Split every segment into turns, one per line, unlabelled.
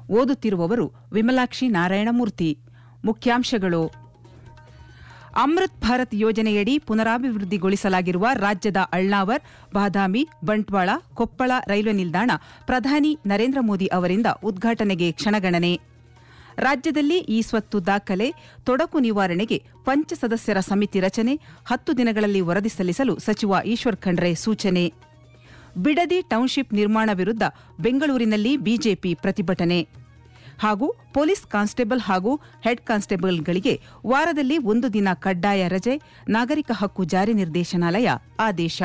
ಓದುತ್ತಿರುವವರು ವಿಮಲಾಕ್ಷಿ ನಾರಾಯಣಮೂರ್ತಿ ಮುಖ್ಯಾಂಶಗಳು ಅಮೃತ್ ಭಾರತ್ ಯೋಜನೆಯಡಿ ಪುನರಾಭಿವೃದ್ಧಿಗೊಳಿಸಲಾಗಿರುವ ರಾಜ್ಯದ ಅಳ್ನಾವರ್ ಬಾದಾಮಿ ಬಂಟ್ವಾಳ ಕೊಪ್ಪಳ ರೈಲ್ವೆ ನಿಲ್ದಾಣ ಪ್ರಧಾನಿ ನರೇಂದ್ರ ಮೋದಿ ಅವರಿಂದ ಉದ್ಘಾಟನೆಗೆ ಕ್ಷಣಗಣನೆ ರಾಜ್ಯದಲ್ಲಿ ಈ ಸ್ವತ್ತು ದಾಖಲೆ ತೊಡಕು ನಿವಾರಣೆಗೆ ಪಂಚ ಸದಸ್ಯರ ಸಮಿತಿ ರಚನೆ ಹತ್ತು ದಿನಗಳಲ್ಲಿ ವರದಿ ಸಲ್ಲಿಸಲು ಸಚಿವ ಈಶ್ವರ್ ಖಂಡ್ರೆ ಸೂಚನೆ ಬಿಡದಿ ಟೌನ್ಶಿಪ್ ನಿರ್ಮಾಣ ವಿರುದ್ಧ ಬೆಂಗಳೂರಿನಲ್ಲಿ ಬಿಜೆಪಿ ಪ್ರತಿಭಟನೆ ಹಾಗೂ ಪೊಲೀಸ್ ಕಾನ್ಸ್ಟೇಬಲ್ ಹಾಗೂ ಹೆಡ್ ಕಾನ್ಸ್ಟೇಬಲ್ಗಳಿಗೆ ವಾರದಲ್ಲಿ ಒಂದು ದಿನ ಕಡ್ಡಾಯ ರಜೆ ನಾಗರಿಕ ಹಕ್ಕು ಜಾರಿ ನಿರ್ದೇಶನಾಲಯ ಆದೇಶ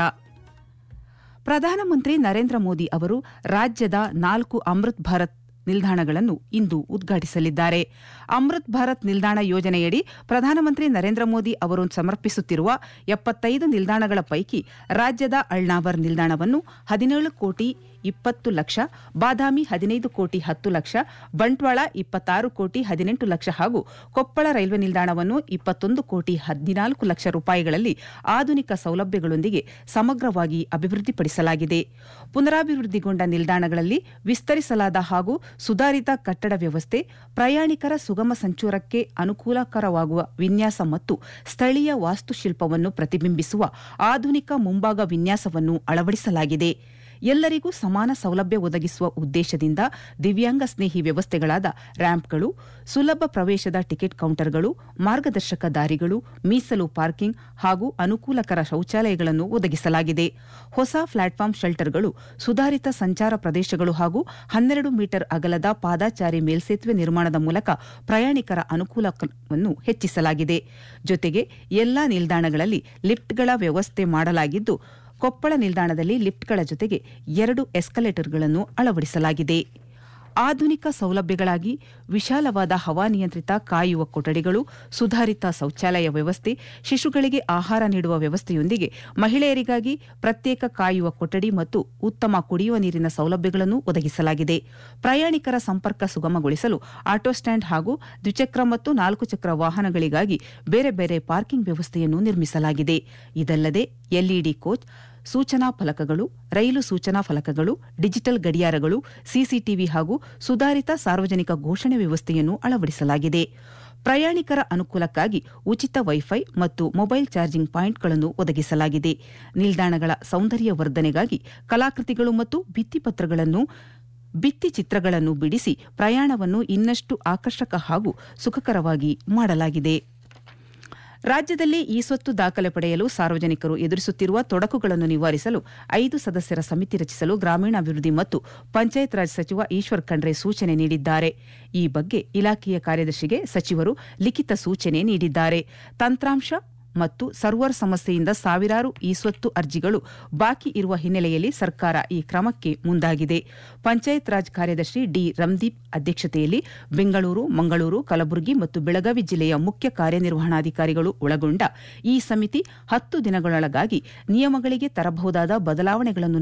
ಪ್ರಧಾನಮಂತ್ರಿ ನರೇಂದ್ರ ಮೋದಿ ಅವರು ರಾಜ್ಯದ ನಾಲ್ಕು ಅಮೃತ್ ಭಾರತ್ ನಿಲ್ದಾಣಗಳನ್ನು ಇಂದು ಉದ್ಘಾಟಿಸಲಿದ್ದಾರೆ ಅಮೃತ್ ಭಾರತ್ ನಿಲ್ದಾಣ ಯೋಜನೆಯಡಿ ಪ್ರಧಾನಮಂತ್ರಿ ನರೇಂದ್ರ ಮೋದಿ ಅವರು ಸಮರ್ಪಿಸುತ್ತಿರುವ ಎಪ್ಪತ್ತೈದು ನಿಲ್ದಾಣಗಳ ಪೈಕಿ ರಾಜ್ಯದ ಅಳ್ನಾವರ್ ನಿಲ್ದಾಣವನ್ನು ಹದಿನೇಳು ಕೋಟಿ ಇಪ್ಪತ್ತು ಲಕ್ಷ ಬಾದಾಮಿ ಹದಿನೈದು ಕೋಟಿ ಹತ್ತು ಲಕ್ಷ ಬಂಟ್ವಾಳ ಇಪ್ಪತ್ತಾರು ಕೋಟಿ ಹದಿನೆಂಟು ಲಕ್ಷ ಹಾಗೂ ಕೊಪ್ಪಳ ರೈಲ್ವೆ ನಿಲ್ದಾಣವನ್ನು ಇಪ್ಪತ್ತೊಂದು ಕೋಟಿ ಹದಿನಾಲ್ಕು ಲಕ್ಷ ರೂಪಾಯಿಗಳಲ್ಲಿ ಆಧುನಿಕ ಸೌಲಭ್ಯಗಳೊಂದಿಗೆ ಸಮಗ್ರವಾಗಿ ಅಭಿವೃದ್ಧಿಪಡಿಸಲಾಗಿದೆ ಪುನರಾಭಿವೃದ್ಧಿಗೊಂಡ ನಿಲ್ದಾಣಗಳಲ್ಲಿ ವಿಸ್ತರಿಸಲಾದ ಹಾಗೂ ಸುಧಾರಿತ ಕಟ್ಟಡ ವ್ಯವಸ್ಥೆ ಪ್ರಯಾಣಿಕರ ಸುಗಮ ಸಂಚಾರಕ್ಕೆ ಅನುಕೂಲಕರವಾಗುವ ವಿನ್ಯಾಸ ಮತ್ತು ಸ್ಥಳೀಯ ವಾಸ್ತುಶಿಲ್ಪವನ್ನು ಪ್ರತಿಬಿಂಬಿಸುವ ಆಧುನಿಕ ಮುಂಭಾಗ ವಿನ್ಯಾಸವನ್ನು ಅಳವಡಿಸಲಾಗಿದೆ ಎಲ್ಲರಿಗೂ ಸಮಾನ ಸೌಲಭ್ಯ ಒದಗಿಸುವ ಉದ್ದೇಶದಿಂದ ದಿವ್ಯಾಂಗ ಸ್ನೇಹಿ ವ್ಯವಸ್ಥೆಗಳಾದ ರ್ಯಾಂಪ್ಗಳು ಸುಲಭ ಪ್ರವೇಶದ ಟಿಕೆಟ್ ಕೌಂಟರ್ಗಳು ಮಾರ್ಗದರ್ಶಕ ದಾರಿಗಳು ಮೀಸಲು ಪಾರ್ಕಿಂಗ್ ಹಾಗೂ ಅನುಕೂಲಕರ ಶೌಚಾಲಯಗಳನ್ನು ಒದಗಿಸಲಾಗಿದೆ ಹೊಸ ಪ್ಲಾಟ್ಫಾರ್ಮ್ ಶೆಲ್ಟರ್ಗಳು ಸುಧಾರಿತ ಸಂಚಾರ ಪ್ರದೇಶಗಳು ಹಾಗೂ ಹನ್ನೆರಡು ಮೀಟರ್ ಅಗಲದ ಪಾದಾಚಾರಿ ಮೇಲ್ಸೇತುವೆ ನಿರ್ಮಾಣದ ಮೂಲಕ ಪ್ರಯಾಣಿಕರ ಅನುಕೂಲವನ್ನು ಹೆಚ್ಚಿಸಲಾಗಿದೆ ಜೊತೆಗೆ ಎಲ್ಲಾ ನಿಲ್ದಾಣಗಳಲ್ಲಿ ಲಿಫ್ಟ್ಗಳ ವ್ಯವಸ್ಥೆ ಮಾಡಲಾಗಿದ್ದು ಕೊಪ್ಪಳ ನಿಲ್ದಾಣದಲ್ಲಿ ಲಿಫ್ಟ್ಗಳ ಜೊತೆಗೆ ಎರಡು ಎಸ್ಕಲೇಟರ್ಗಳನ್ನು ಅಳವಡಿಸಲಾಗಿದೆ ಆಧುನಿಕ ಸೌಲಭ್ಯಗಳಾಗಿ ವಿಶಾಲವಾದ ಹವಾನಿಯಂತ್ರಿತ ಕಾಯುವ ಕೊಠಡಿಗಳು ಸುಧಾರಿತ ಶೌಚಾಲಯ ವ್ಯವಸ್ಥೆ ಶಿಶುಗಳಿಗೆ ಆಹಾರ ನೀಡುವ ವ್ಯವಸ್ಥೆಯೊಂದಿಗೆ ಮಹಿಳೆಯರಿಗಾಗಿ ಪ್ರತ್ಯೇಕ ಕಾಯುವ ಕೊಠಡಿ ಮತ್ತು ಉತ್ತಮ ಕುಡಿಯುವ ನೀರಿನ ಸೌಲಭ್ಯಗಳನ್ನು ಒದಗಿಸಲಾಗಿದೆ ಪ್ರಯಾಣಿಕರ ಸಂಪರ್ಕ ಸುಗಮಗೊಳಿಸಲು ಆಟೋ ಸ್ಟ್ಯಾಂಡ್ ಹಾಗೂ ದ್ವಿಚಕ್ರ ಮತ್ತು ನಾಲ್ಕು ಚಕ್ರ ವಾಹನಗಳಿಗಾಗಿ ಬೇರೆ ಬೇರೆ ಪಾರ್ಕಿಂಗ್ ವ್ಯವಸ್ಥೆಯನ್ನು ನಿರ್ಮಿಸಲಾಗಿದೆ ಇದಲ್ಲದೆ ಎಲ್ಇಡಿ ಕೋಚ್ ಸೂಚನಾ ಫಲಕಗಳು ರೈಲು ಸೂಚನಾ ಫಲಕಗಳು ಡಿಜಿಟಲ್ ಗಡಿಯಾರಗಳು ಸಿಸಿಟಿವಿ ಹಾಗೂ ಸುಧಾರಿತ ಸಾರ್ವಜನಿಕ ಘೋಷಣೆ ವ್ಯವಸ್ಥೆಯನ್ನು ಅಳವಡಿಸಲಾಗಿದೆ ಪ್ರಯಾಣಿಕರ ಅನುಕೂಲಕ್ಕಾಗಿ ಉಚಿತ ವೈಫೈ ಮತ್ತು ಮೊಬೈಲ್ ಚಾರ್ಜಿಂಗ್ ಪಾಯಿಂಟ್ಗಳನ್ನು ಒದಗಿಸಲಾಗಿದೆ ನಿಲ್ದಾಣಗಳ ಸೌಂದರ್ಯ ವರ್ಧನೆಗಾಗಿ ಕಲಾಕೃತಿಗಳು ಮತ್ತು ಭಿತ್ತಿಪತ್ರಗಳನ್ನು ಭಿತ್ತಿ ಚಿತ್ರಗಳನ್ನು ಬಿಡಿಸಿ ಪ್ರಯಾಣವನ್ನು ಇನ್ನಷ್ಟು ಆಕರ್ಷಕ ಹಾಗೂ ಸುಖಕರವಾಗಿ ಮಾಡಲಾಗಿದೆ ರಾಜ್ಯದಲ್ಲಿ ಈ ಸ್ವತ್ತು ದಾಖಲೆ ಪಡೆಯಲು ಸಾರ್ವಜನಿಕರು ಎದುರಿಸುತ್ತಿರುವ ತೊಡಕುಗಳನ್ನು ನಿವಾರಿಸಲು ಐದು ಸದಸ್ಯರ ಸಮಿತಿ ರಚಿಸಲು ಗ್ರಾಮೀಣಾಭಿವೃದ್ಧಿ ಮತ್ತು ಪಂಚಾಯತ್ ರಾಜ್ ಸಚಿವ ಈಶ್ವರ್ ಖಂಡ್ರೆ ಸೂಚನೆ ನೀಡಿದ್ದಾರೆ ಈ ಬಗ್ಗೆ ಇಲಾಖೆಯ ಕಾರ್ಯದರ್ಶಿಗೆ ಸಚಿವರು ಲಿಖಿತ ಸೂಚನೆ ನೀಡಿದ್ದಾರೆ ತಂತ್ರಾಂಶ ಮತ್ತು ಸರ್ವರ್ ಸಮಸ್ಯೆಯಿಂದ ಸಾವಿರಾರು ಈ ಸ್ವತ್ತು ಅರ್ಜಿಗಳು ಬಾಕಿ ಇರುವ ಹಿನ್ನೆಲೆಯಲ್ಲಿ ಸರ್ಕಾರ ಈ ಕ್ರಮಕ್ಕೆ ಮುಂದಾಗಿದೆ ಪಂಚಾಯತ್ ರಾಜ್ ಕಾರ್ಯದರ್ಶಿ ಡಿ ರಂದೀಪ್ ಅಧ್ಯಕ್ಷತೆಯಲ್ಲಿ ಬೆಂಗಳೂರು ಮಂಗಳೂರು ಕಲಬುರಗಿ ಮತ್ತು ಬೆಳಗಾವಿ ಜಿಲ್ಲೆಯ ಮುಖ್ಯ ಕಾರ್ಯನಿರ್ವಹಣಾಧಿಕಾರಿಗಳು ಒಳಗೊಂಡ ಈ ಸಮಿತಿ ಹತ್ತು ದಿನಗಳೊಳಗಾಗಿ ನಿಯಮಗಳಿಗೆ ತರಬಹುದಾದ ಬದಲಾವಣೆಗಳನ್ನು